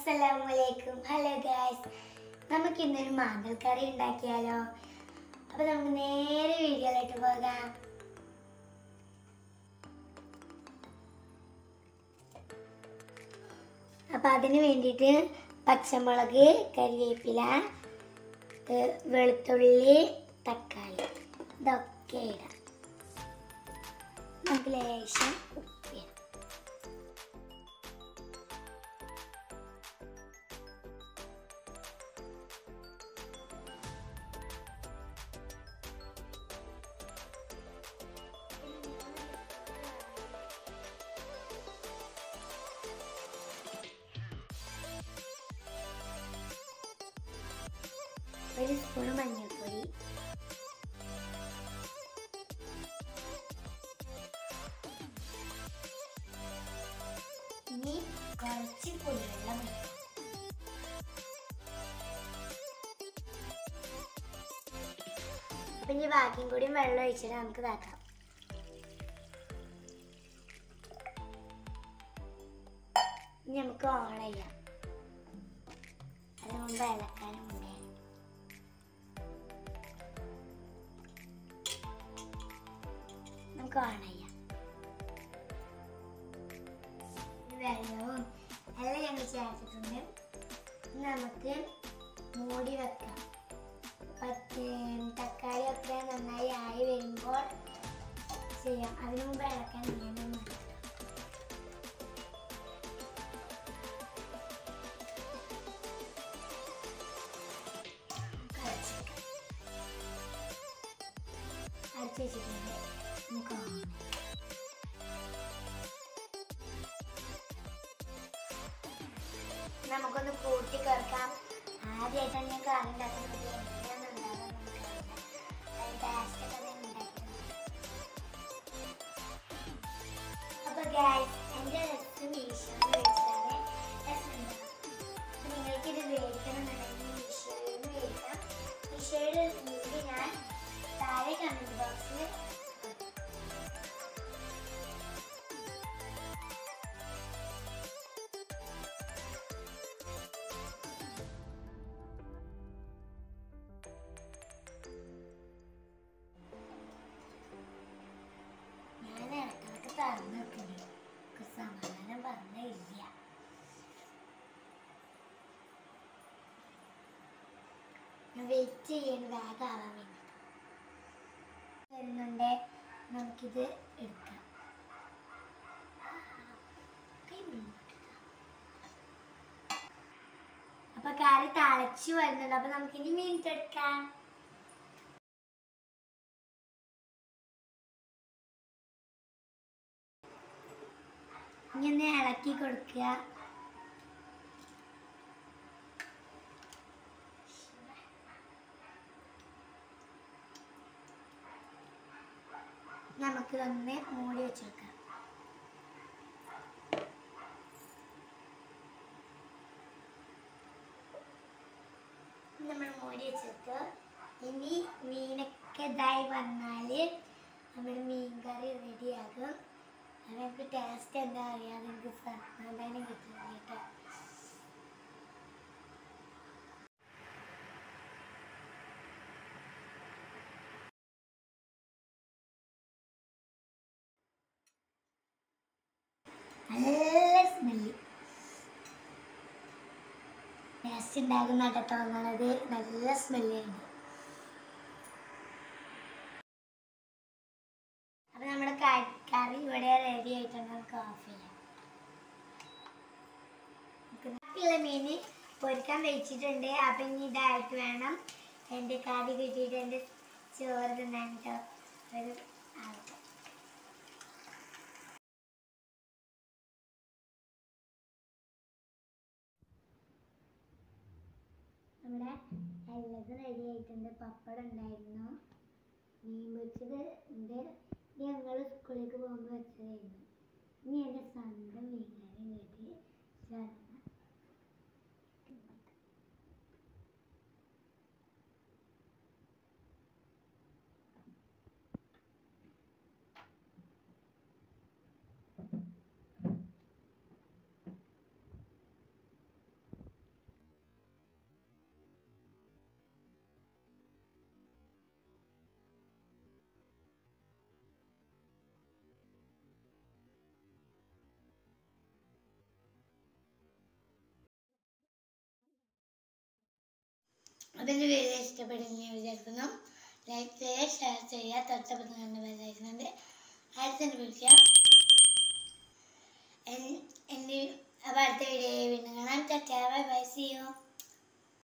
അസ്സലാമലൈക്കും hello guys നമുക്ക് ഇന്നൊരു മാന്തൽ കറി ഉണ്ടാക്കിയാലോ അപ്പൊ നമുക്ക് നേരെ വീഡിയോയിലോട്ട് പോകാം അപ്പൊ അതിന് വേണ്ടിയിട്ട് പച്ചമുളക് കരിവേപ്പില ഏഹ് വെളുത്തുള്ളി തക്കാളി ഇതൊക്കെ ഇടാം നമുക്ക് ലേശം ഉപ്പിടാം ഒരു സ്പൂൺ മഞ്ഞൾപ്പൊടി ഇനി കുറച്ച് പുളിവെള്ളം ഒഴിക്കാം. അപ്പൊ ഇനി ബാക്കിയും കൂടി വെള്ളം ഒഴിച്ചിട്ട് നമുക്ക് ഇതാക്കാം ഇനി നമുക്ക് ഓൺ ചെയ്യാം അതിന് മുമ്പ് ഇളക്കാനും മുന്നേ നമുക്ക് ഓൺ ചെയ്യാം വെള്ളവും എല്ലാം ഞങ്ങൾ ചേർത്തിട്ടുണ്ട് ഇനി നമുക്ക് മൂടി വെക്കാം പത്ത് തക്കാളി ഒക്കെ നന്നായി ആയി വരുമ്പോൾ ചെയ്യാം അതിനു മുമ്പ് ഇളക്കാൻ ഞാൻ മതി അടച്ചു വെച്ചിട്ടുണ്ട് നമുക്ക് ഓൺ ചെയ്യാം. നമുക്കൊന്ന് കൂട്ടി കേൾക്കാം ആദ്യമായിട്ടാണ് ഞാൻ കറി ഉണ്ടാക്കുന്നത് എങ്ങനെയാണ് ഉണ്ടാകുക നമുക്കറിയില്ല ടേസ്റ്റ് ഒക്കെ ഞാൻ ഉണ്ടാക്കിയിട്ടുണ്ട് അപ്പൊ ഗായ്സ് എൻ്റെ റെസിപ്പി മീഷോയിൽ മേടിച്ചതാണ് രസമുണ്ടാകും അപ്പൊ നിങ്ങൾക്ക് ഇത് മേടിക്കണമെന്നുണ്ടെങ്കിൽ മീഷോയിൽ നിന്ന് മേടിക്കാം മീഷോയുടെ ലിങ്ക് ഞാൻ താഴെ കമന്റ് ബോക്സിൽ ഞാൻ ഇടക്കിടക്ക് തുറന്നു വെക്കുന്നു സമാധാനം പറഞ്ഞില്ല വെയിറ്റ് ചെയ്യണം വേഗം ആവാൻ വേണ്ടി വരുന്നുണ്ട് നമുക്കിത് എടുക്കാം കൈ മുന്നോട്ട് ഇടാം. അപ്പൊ കറി തളച്ചു വരുന്നുണ്ട് അപ്പൊ നമുക്കിനി മീനിട്ട് എടുക്കാം ഇനി ഒന്ന് ഇളക്കി കൊടുക്കുക നമുക്ക് ഒന്ന് മൂടി വെച്ചേക്കാം നമ്മൾ മൂടി വെച്ചിട്ട് ഇനി മീനൊക്കെ ഇതായി വന്നാൽ നമ്മുടെ മീൻ കറി റെഡിയാകും അത് നമുക്ക് ടേസ്റ്റ് എന്താ അറിയാതെ എനിക്ക് സമാധാനം കിട്ടില്ല കേട്ടോ നല്ല സ്മെല്ല് ടേസ്റ്റ് ഉണ്ടാകുന്നതായിട്ട് തോന്നണത് നല്ല സ്മെല്ലുണ്ട് അപ്പൊ നമ്മുടെ ക- കറി ഇവിടെ റെഡി ആയിട്ടുണ്ട് നമുക്ക് ഓഫ് ചെയ്യാം നമുക്ക് ബാക്കിയുള്ള മീൻ പൊരിക്കാൻ വെച്ചിട്ടുണ്ട് അപ്പൊ ഇനി ഇതായിട്ട് വേണം എൻ്റെ കറി കിട്ടിയിട്ട് എൻ്റെ ചോറ് തിന്നാൻ കേട്ടോ ഒരു ആൾക്ക് നമ്മുടെ എല്ലതും റെഡി ആയിട്ടുണ്ട് പപ്പടം ഉണ്ടായിരുന്നു മീൻ പൊരിച്ചത് എൻ്റെ ഞങ്ങൾ സ്കൂളിലേക്ക് പോകുമ്പോൾ വെച്ചതായിരുന്നു ഇനി എൻ്റെ സ്വന്തം മീൻകറി വീട്ടിൽ ചേർന്ന അപ്പം എൻ്റെ വീഡിയോ ഇഷ്ടപ്പെടുന്ന വിചാരിക്കുന്നു ലൈക്ക് ചെയ്യുക ഷെയർ ചെയ്യുക തൊട്ടപ്പുറത്ത് കണ്ട് ബെല്ലൈക്കുന്നുണ്ട് അടുത്ത വിളിക്കാം എൻ്റെ അപ്പോൾ അടുത്ത വീഡിയോ വീണ്ടും കാണാം ബൈ ബൈ സി യു